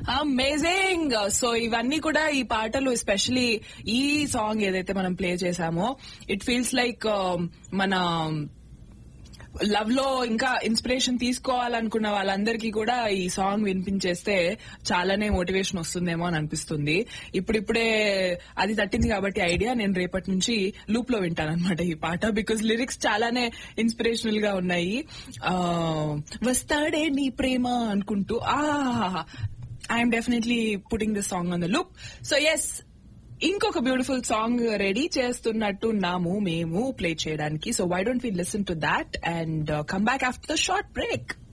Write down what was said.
amazing so ఇవన్నీ కూడా ఈ పాటలు ఎస్పెషలీ ఈ సాంగ్ ఏదైతే మనం ప్లే చేసామో ఇట్ ఫీల్స్ లైక్ మన లవ్ లో ఇంకా ఇన్స్పిరేషన్ తీసుకోవాలనుకున్న వాళ్ళందరికీ కూడా ఈ సాంగ్ వినిపించేస్తే చాలానే మోటివేషన్ వస్తుందేమో అని అనిపిస్తుంది ఇప్పుడిప్పుడే అది తట్టింది కాబట్టి ఐడియా నేను రేపటి నుంచి లూప్ లో వింటాను అనమాట ఈ పాట బికాస్ లిరిక్స్ చాలానే ఇన్స్పిరేషనల్ గా ఉన్నాయి ఆ, వస్తాడే నీ ప్రేమ అనుకుంటూ ah I'm definitely putting this song on the loop so yes ఇంకొక బ్యూటిఫుల్ సాంగ్ రెడీ చేస్తున్నట్టు నాము మేము ప్లే చేయడానికి so why don't we listen to that and come back after the short break